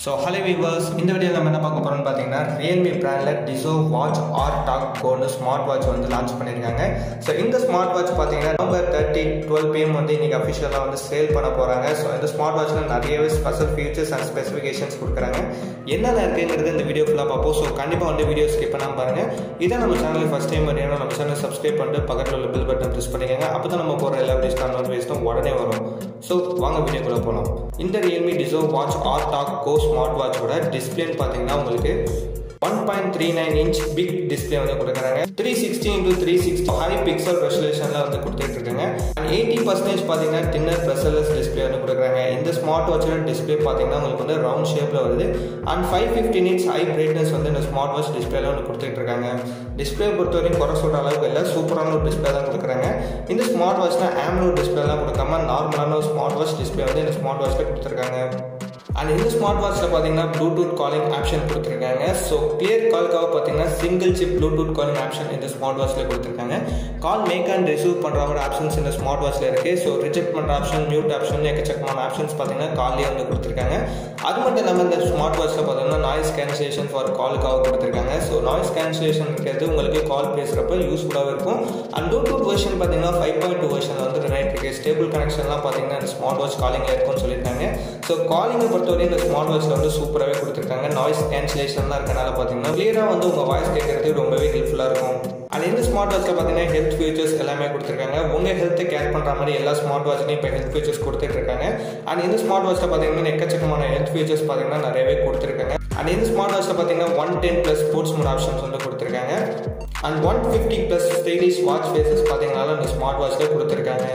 so hello viewers இந்த video நம்ம என்ன பார்க்க போகிறோம்னு பார்த்தீங்கன்னா ரியல்மி பிராண்டில் டிசோ வாட்ச் ஆர் டாக் கோன்னு ஸ்மார்ட் வாட்ச் வந்து லான்ச் பண்ணியிருக்காங்க ஸோ இந்த ஸ்மார்ட் வாட்ச் பார்த்தீங்கன்னா நவம்பர் தேர்ட்டி டுவெல் பிஎம் வந்து இன்றைக்கி அஃபிஷியலாக வந்து சேல் பண்ண போகிறாங்க ஸோ இந்த ஸ்மார்ட் வாட்ச்சில் நிறையவே ஸ்பெஷல் ஃபீச்சர்ஸ் அண்ட் ஸ்பெசிஃபிகேஷன்ஸ் கொடுக்குறாங்க என்னென்ன இருக்குங்கிறது இந்த வீடியோ ஃபுல்லாக பார்ப்போம் ஸோ கண்டிப்பாக வந்து வீடியோ ஸ்கிப் பண்ணாமல் பாருங்கள் இதான் நம்ம சேனல் ஃபஸ்ட் டைம் வரீங்கன்னா நம்ம சேனல் சப்ஸ்கிரைப் பண்ணிட்டு பக்கத்தில் உள்ள பில் பட்டன் ப்ரெஸ் பண்ணிக்கோங்க அப்போ தான் நம்ம போகிற எல்லா வீடியோஸ்க்கான நோட்டிஃபிகேஷனும் உடனே வரும் ஸோ வாங்க வீடியோக்குள்ளே போகலாம் இந்த Realme Dizo watch R talk go smart வாட்சோட டிஸ்பிளேன்னு பார்த்தீங்கன்னா உங்களுக்கு one point three nine inch big display வந்து கொடுக்குறாங்க three sixty into three sixty high pixel ரெசல்யூஷனில் வந்து கொடுத்துட்டு இருக்காங்க அண்ட் எயிட்டி பர்சன்டேஜ் பார்த்தீங்கன்னா டின்னர் ப்ரெஷர்லெஸ் டிஸ்பிளே வந்து கொடுக்குறாங்க இந்த ஸ்மார்ட் வாட்சோட டிஸ்பிளே பார்த்தீங்கன்னா உங்களுக்கு வந்து ரவுண்ட் ஷேப்பில் வருது and five fifty nits high brightness வந்து இந்த ஸ்மார்ட் வாட்ச் டிஸ்பிளேல வந்து கொடுத்துட்டு இருக்காங்க டிஸ்பிளே பொறுத்த வரைக்கும் குறை சொல்கிற அளவுக்கு இல்லை சூப்பரான ஒரு டிஸ்பிளே தான் கொடுக்குறாங்க இந்த ஸ்மார்ட் வாட்ச்னா ஆம்லோ டிஸ்பிளேலாம் கொடுக்காம நார்மலான ஒரு ஸ்மார்ட் வாட்ச் டிஸ்பிளே வந்து இந்த ஸ்மார்ட் வாட்ச்சில் கொடுத்துருக்காங்க அண்ட் இந்த ஸ்மார்ட் வாட்ச்சில் பார்த்தீங்கன்னா ப்ளூடூத் காலிங் ஆப்ஷன் கொடுத்துருக்காங்க ஸோ கிளியர் கால்க்காக பார்த்தீங்கன்னா single chip Bluetooth calling option இந்த ஸ்மார்ட் வாட்ச்சில் கொடுத்துருக்காங்க கால் மேக் அண்ட் ரிசீவ் பண்ணுற மாதிரி ஆப்ஷன்ஸ் இந்த ஸ்மார்ட் வாட்ச்சில் இருக்குது ஸோ ரிஜெக்ட் பண்ணுற ஆப்ஷன் மியூட் ஆப்ஷன் எக்கச்சக்கமான ஆப்ஷன்ஸ் பார்த்தீங்கன்னா கால்லேயே வந்து கொடுத்துருக்காங்க அது மட்டும் இல்லாமல் இந்த ஸ்மார்ட் வாட்ச்சில் பார்த்தீங்கன்னா நாய்ஸ் கேன்சலேஷன் ஃபார் காலுக்காக கொடுத்துருக்காங்க ஸோ நாய்ஸ் கேன்சலேஷன் இருக்கிறது உங்களுக்கு கால் பேசுகிறப்ப யூஸ்ஃபுல்லாக இருக்கும் அண்ட் ப்ளூடூத் வெர்ஷன் பார்த்தீங்கன்னா ஃபைவ் பாயிண்ட் டூ வெர்ஷன் வந்து ரன் ஆகிட்டு இருக்கு ஸ்டேபிள் கனெக்ஷன்லாம் பார்த்தீங்கன்னா இந்த ஸ்மார்ட் வாட்ச் காலிங்கில் இருக்கும்னு சொல்லியிருக்காங்க ஸோ காலிங்கை பொறுத்தவரை இந்த ஸ்மார்ட் வாட்ச்சில் வந்து சூப்பராகவே கொடுத்துருக்காங்க நாய்ஸ் கேன்சலேஷன்லாம் இருக்கனால பார்த்தீங்கன்னா கிளியராக வந்து உங்கள் வாய்ஸ் கேட்கறது ரொம்பவே ஹெல்ப்ஃபுல்லாக இருக்கும் அண்ட் இந்த ஸ்மார்ட் வாட்சில் பார்த்தீங்கன்னா ஹெல்த் ஃபீச்சர்ஸ் எல்லாமே கொடுத்துருக்காங்க உங்கள் ஹெல்த்தை கேர் பண்ணுற மாதிரி எல்லா ஸ்மார்ட் வாட்ச்லையும் இப்போ ஹெல்த் ஃபீச்சர்ஸ் கொடுத்துட்டு இருக்காங்க அண்ட் இந்த ஸ்மார்ட் வாட்சில் பார்த்தீங்கன்னா எக்கச்சக்கமான ஹெல்த் ஃபீச்சர்ஸ் பார்த்தீங்கன்னா நிறையவே கொடுத்துருக்காங்க அண்ட் இந்த ஸ்மார்ட் வாட்சில் பார்த்தீங்கன்னா one ten plus sports mode options வந்து கொடுத்துருக்காங்க and one fifty plus stylish watch faces பார்த்தீங்கன்னா இந்த ஸ்மார்ட் வாட்சில் கொடுத்துருக்காங்க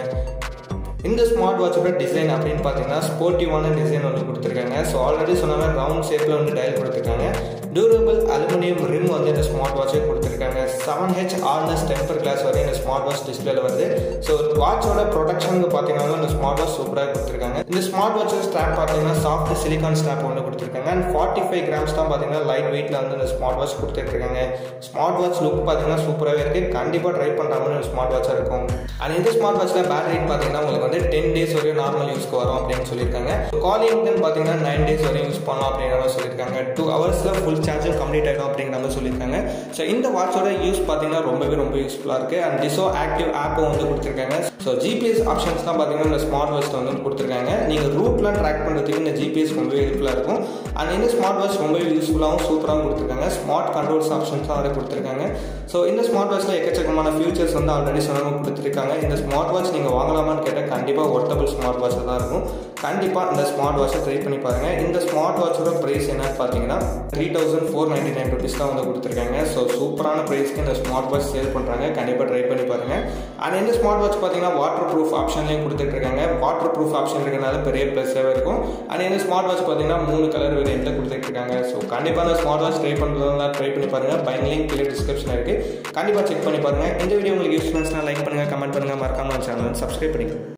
இந்த ஸ்மார்ட் வாட்சோட டிசைன் அப்படின்னு பார்த்தீங்கன்னா ஸ்போர்ட்டிவான டிசைன் வந்து கொடுத்துருக்காங்க ஸோ ஆல்ரெடி சொன்ன மாதிரி ரவுண்ட் ஷேப்பில் வந்து டயல் கொடுத்துருக்காங்க டியூரபிள் அலுமினியம் ரிம் வந்து இந்த ஸ்மார்ட் வாட்சே கொடுத்துருக்காங்க seven H hardness temper glass வரையும் இந்த ஸ்மார்ட் வாட்ச் டிஸ்பிளேல வருது ஸோ வாட்சோட ப்ரொடக்ஷனுக்கு பார்த்தீங்கன்னா இந்த ஸ்மார்ட் வாட்ச் சூப்பராக கொடுத்துருக்காங்க இந்த ஸ்மார்ட் வாட்ச் ஸ்ட்ராப் பார்த்தீங்கன்னா சாஃப்ட் சிலிகான் ஸ்ட்ராப் வந்து கொடுத்துருக்காங்க அண்ட் ஃபார்ட்டி ஃபைவ் கிராம்ஸ் தான் பார்த்தீங்கன்னா லைட் வெயிட்டில் வந்து இந்த ஸ்மார்ட் வாட்ச் கொடுத்துருக்காங்க ஸ்மார்ட் வாட்ச் லுக் பார்த்தீங்கன்னா சூப்பராகவே இருக்குது கண்டிப்பாக ட்ரை பண்ணுற மாதிரி ஒரு ஸ்மார்ட் வாட்சாக இருக்கும் அண்ட் இந்த ஸ்மார்ட் வாட்சில் பேட்டரி பார்த்தீங்கன்னா உங்களுக்கு வந்து டென் டேஸ் வரையும் நார்மல் யூஸ்க்கு வரும் அப்படின்னு சொல்லியிருக்காங்க காலிங்க்கு பார்த்தீங்கன்னா நைன் டேஸ் வரையும் யூஸ் பண்ணலாம் அப்படிங்கிற மாதிரி சொல்லியிருக்காங்க டூ ஹவர்ஸில் ஃபுல் சார்ஜும் கம்ப்ளீட் ஆகிடும் அப்படிங்கிற மாதிரி சொல்லியிருக்காங்க ஸோ இந்த வாட்சோட யூஸ் பார்த்தீங்கன்னா ரொம்பவே ரொம்ப யூஸ்ஃபுல்லாக இருக்குது அண்ட் டிசோ ஆக்டிவ் ஆப்பும் வந்து கொடுத்துருக்காங்க ஸோ ஜிபிஎஸ் ஆப்ஷன்ஸ் தான் பார்த்தீங்கன்னா இந்த ஸ்மார்ட் வாட்சில் வந்து கொடுத்துருக்காங்க நீங்கள் ரூட்லாம் ட்ராக் பண்ணுறதுக்கு இந்த ஜிபிஎஸ் ரொம்பவே ஹெல்ப்ஃபுல்லாக இருக்கும் அண்ட் இந்த ஸ்மார்ட் வாட்ச் ரொம்பவே யூஸ்ஃபுல்லாகவும் சூப்பராகவும் கொடுத்துருக்காங்க ஸ்மார்ட் கண்ட்ரோல்ஸ் ஆப்ஷன்ஸும் அதை கொடுத்துருக்காங்க ஸோ இந்த ஸ்மார்ட் வாட்ச்சில் எக்கச்சக்கமான ஃபியூச்சர்ஸ் வந்து ஆல்ரெடி சொன்னவங்க கொடுத்துருக்காங்க இந்த ஸ்மார்ட் வாட்ச் நீங்கள் வாங்கலாமான்னு கேட்டால் கண்டிப்பாக ஒர்த்தபிள் ஸ்மார்ட் வாட்சாக தான் இருக்கும் கண்டிப்பாக இந்த ஸ்மார்ட் வாட்சை ட்ரை பண்ணி பாருங்கள் இந்த ஸ்மார்ட் வாட்சோட ப்ரைஸ் என்னன்னு பார்த்தீங்கன்னா three thousand four ninety nine rupees தான் வந்து கொடுத்துருக்காங்க ஸோ சூப்பரான ப்ரைஸ்க்கு இந்த ஸ்மார்ட் வாட்ச் சேல் பண்ணுறாங்க கண்டிப்பாக ட்ரை பண்ணி பாருங்கள் அண்ட் இந்த ஸ்மார்ட் வாட்ச் பார்த்தீங்கன்னா வாட்டர் ப்ரூஃப் ஆப்ஷன்லேயும் கொடுத்துட்ருக்காங்க வாட்டர் ப்ரூஃப் ஆப்ஷன் இருக்கிறனால பெரிய ப்ளஸ்ஸாகவே இருக்கும் அண்ட் இந்த ஸ்மார்ட் வாட்ச் பார்த்தீங்கன்னா மூணு கலர் வேரியண்ட்டில் கொடுத்துட்ருக்காங்க ஸோ கண்டிப்பாக இந்த ஸ்மார்ட் வாட்ச் ட்ரை பண்ணுறதுனா ட்ரை பண்ணி பாருங்கள் பைன் லிங்க் கீழே டிஸ்கிரிப்ஷன் இருக்குது கண்டிப்பாக செக் பண்ணி பாருங்கள் இந்த வீடியோ உங்களுக்கு யூஸ்ஃபுல்லாக லைக் பண்ணுங்கள் கமெண்ட் பண்ணுங்கள் மறக்காமல் சேனல் சப்ஸ்கிரைப் பண்ணிக்கோங்க